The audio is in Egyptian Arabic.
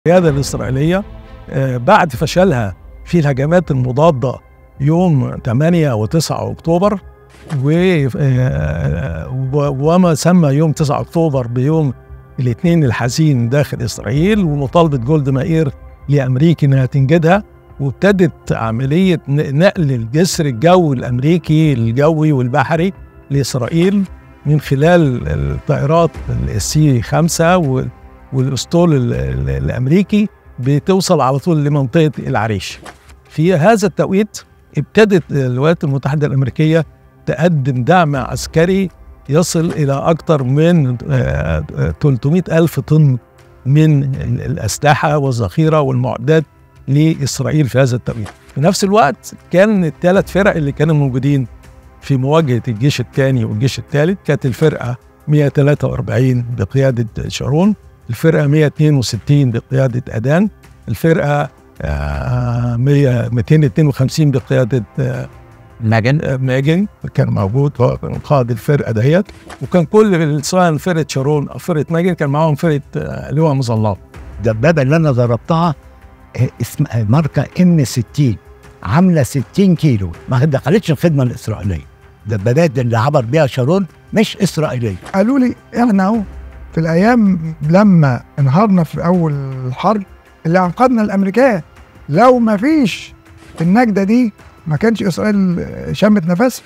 القيادة الإسرائيلية آه، بعد فشلها في الهجمات المضادة يوم 8 و9 أكتوبر و- آه، و- وما سمى يوم 9 أكتوبر بيوم الاثنين الحزين داخل إسرائيل ومطالبة جولد مائير لأمريكا إنها تنجدها وابتدت عملية ن- نقل الجسر الجوي الأمريكي الجوي والبحري لإسرائيل من خلال الطائرات السي 5 وال والاسطول ال- ال- الامريكي بتوصل على طول لمنطقه العريش. في هذا التوقيت ابتدت الولايات المتحده الامريكيه تقدم دعم عسكري يصل الى اكثر من آه، آه، 300 الف طن من ال- الاسلحه والذخيره والمعدات لاسرائيل في هذا التوقيت. في نفس الوقت كان الثلاث فرق اللي كانوا موجودين في مواجهه الجيش الثاني والجيش الثالث كانت الفرقه 143 بقياده شارون الفرقه 162 بقياده ادان الفرقه آه، 100 252 بقياده آه، ماجن آه، ماجن كان موجود هو كان قائد الفرقه ديت وكان كل سواء فرقه شارون او فرقه ماجن كان معاهم فرقه آه، لواء مظلات الدبابه اللي انا ضربتها آه، اسمها ماركه ام 60 عامله 60 كيلو ما دخلتش الخدمه الاسرائيليه الدبابات اللي عبر بيها شارون مش اسرائيليه قالوا لي احنا اهو في الايام لما انهارنا في اول الحرب اللي انقذنا الامريكان لو ما فيش النجده دي ما كانش اسرائيل شمت نفسها